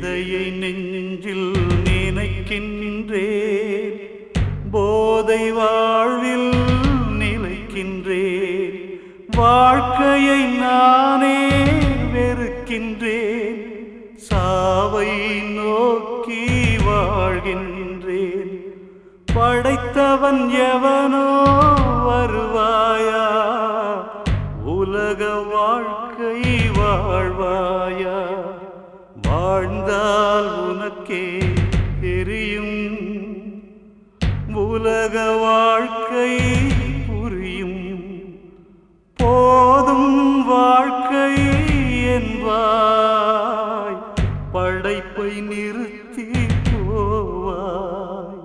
பேதையை நெஞ்சில் நினைக்கின்றேன் போதை வாழ்வில் நிலைக்கின்றேன் வாழ்க்கையை நானே வெறுக்கின்றேன் சாவை நோக்கி வாழ்கின்றேன் படைத்தவன் எவனோ வருவாயா உலக வாழ்க்கை வாழ்வாயா வாழ்ந்தால் உனக்கே தெரியும் உலக வாழ்க்கை புரியும் போதும் வாழ்க்கை என்பாய் படைப்பை நிறுத்தி போவாய்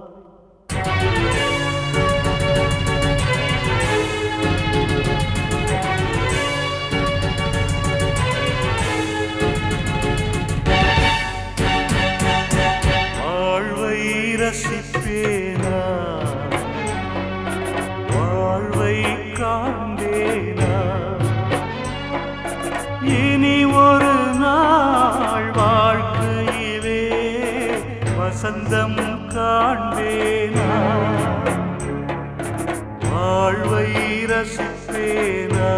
வாழ்வை ரசிப்பேனா வாழ்வை காண்பேனா இனி ஒரு நாள் வாழ்க்கையிலே வசந்தம் காண்பேனா வாழ்வை ரசிப்பேனா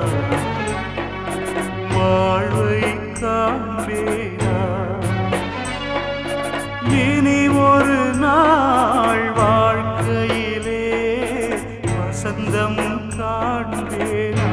வாழ்வை காண்பேனா இனி ஒரு நாள் வாழ்க்கையிலே வசந்தம் காண்பேனா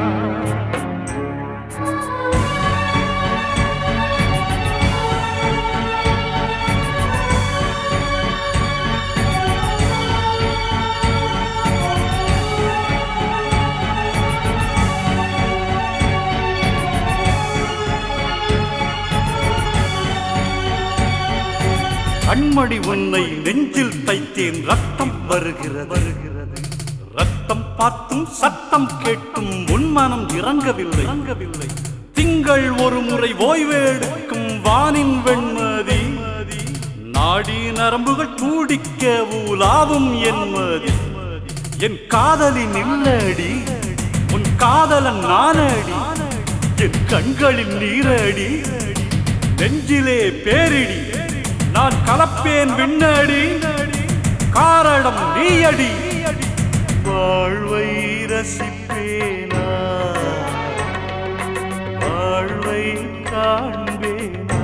கண்மணி உன்னை நெஞ்சில் தைத்தேன் ரத்தம் வருகிறது வருகிறது ரத்தம் பார்த்தும் சத்தம் கேட்டும் உன் மனம் இறங்கவில்லை இறங்கவில்லை திங்கள் ஒரு முறை ஓய்வெடுக்கும் வானின் வெண்மதி நாடி நரம்புகள் துடிக்க ஊலாவும் என்மதி என் காதலின் இல்லடி உன் காதலன் நானடி என் கண்களில் நீரடி நெஞ்சிலே பேரிடி நான் கலப்பேன் விண்ணடி காரணம் நீயடி வாழ்வை ரசிப்பேனா வாழ்வை காண்பேனா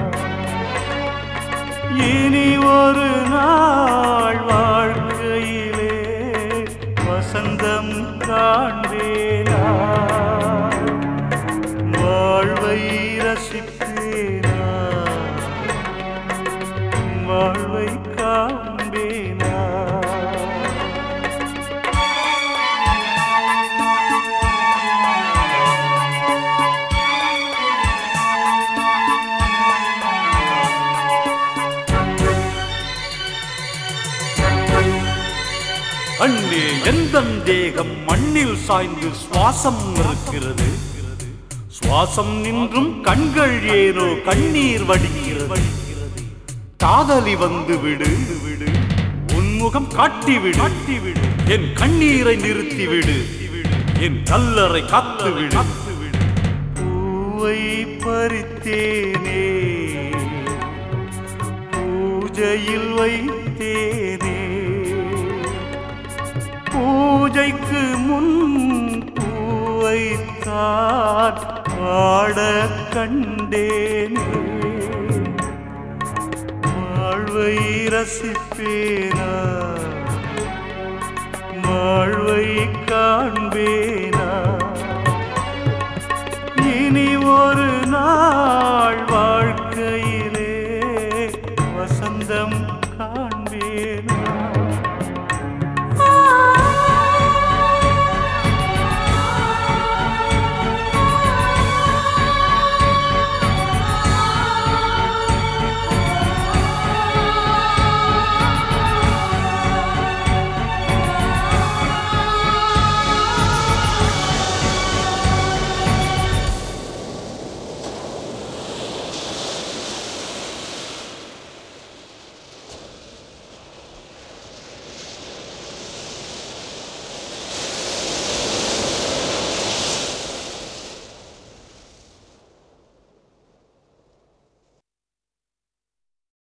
இனி ஒரு நாள் வாழ்க்கையிலே வசந்தம் காண்பேனா வாழ்வை ரசிப்பேனா வாழ்வை காண்பேனா அண்ணே எந்த தேகம் மண்ணில் சாய்ந்து சுவாசம் இருக்கிறது சுவாசம் நின்றும் கண்கள் ஏனோ கண்ணீர் வடிக்கிறது காதலி வந்து விடு விடு உன்முகம் காட்டி விடு காட்டி விடு என் கண்ணீரை நிறுத்தி விடு என் கல்லறை காத்து விடு பூவை பறித்தேனே பூஜையில் வைத்தேனே பூஜைக்கு முன் பூவை தான் பாட கண்டேனே வாழ்வை ரசிப்பேனா வாழ்வை காண்பேனா